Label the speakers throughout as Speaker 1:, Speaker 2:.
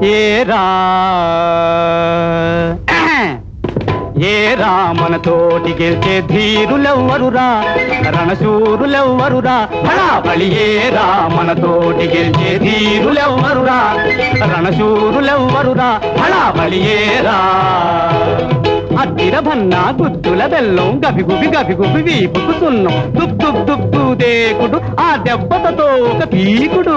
Speaker 1: ఏరా ఏరా మన తోటి గెలిచే ధీరులెవ్వరురా రణశూరులెవ్వరురా బళాబళి ఏరా మన తోటి గెలిచే ధీరులెవ్వరురా రణశూరులెవ్వరురా బళాబళి ఏరా అద్దిర భన్న గుద్దుల బెల్లం గబిగుబి గబిగుబి వీపుకు సున్నం దుబ్ దుబ్ దుబ్బు దేకుడు ఆ దెబ్బతో ఒక పీకుడు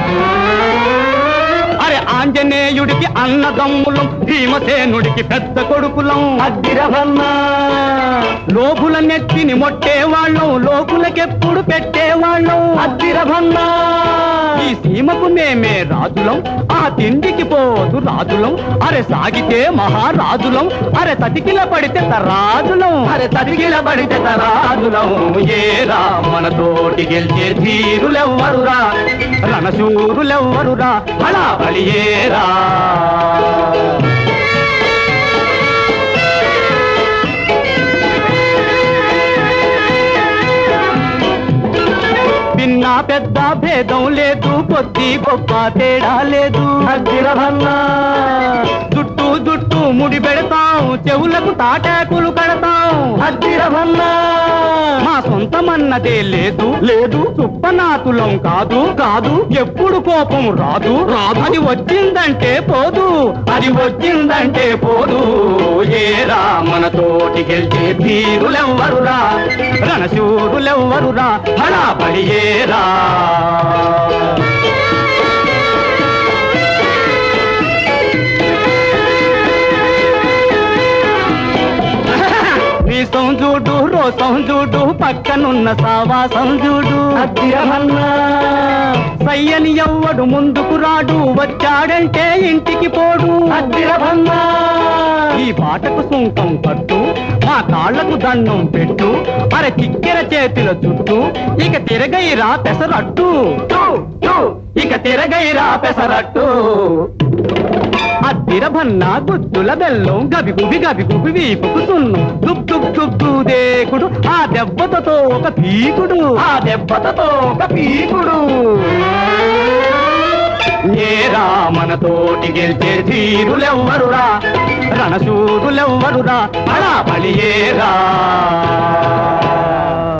Speaker 1: అరే ఆంజనేయుడికి అన్నదమ్ములం భీమసేనుడికి పెద్ద కొడుకులం అద్దిరభన్నా లోకుల నెత్తిని మొట్టేవాళ్ళం లోకులకెప్పుడు పెట్టేవాళ్ళం అద్దిరభన్నా ఈ సీమకు మేమే రాజులం ఆ తిండికి పోదు రాజులం అరే సాగితే మహారాజులం అరే తతికిల పడితే తరాజులం అరే తతికిల పడితే తరాజులం ఏరా మన తోటి గెలిచే ధీరులెవ్వరురా రణశూరులెవ్వరురా బళాబళి ఏరా పిన్న పెద్ద భేదం లేదు పొత్తి గొప్ప తేడా లేదు అద్దిరభన్నా చుట్టూ చుట్టూ ముడి పెడతాం చెవులకు తాటాకులు కడతాం అద్దిరభన్నా మా సొంతమన్నదే లేదు లేదు సుప్పనాతులం కాదు కాదు ఎప్పుడు కోపం రాదు రాదు అది వచ్చిందంటే పోదు అది వచ్చిందంటే పోదు ఏరా మన తోటి గెలిచే ధీరులెవ్వరురా రణశూరులెవ్వరురా హడాబడి ఏరా నీ సంజూడు రో సంజూడు పక్కనున్న సావా సంజూడు సయ్యని ఎవ్వడు ముందుకు రాడు వచ్చాడంటే ఇంటికి పోడు ఈ పాటకు సుంకం కట్టు మా కాళ్లకు దండం పెట్టు అరే చిక్కెర చేతిల చుట్టూ ఇక తిరగైరా పెసరట్టు టూ, టూ, ఇక తిరగైరా పెసరట్టు అద్దిరభన్న గుద్దుల బెల్లం గబిగుబి గబిగుబి వీపుకు సున్నం దుబ్ దుబ్ దుబ్బు దేకుడు ఆ దెబ్బతో ఒక పీకుడు ఆ దెబ్బతో ఒక పీకుడు ఏరా మన తోటి గెలిచే ధీరులెవ్వరురా రణశూరులెవ్వరురా బళాబళి ఏరా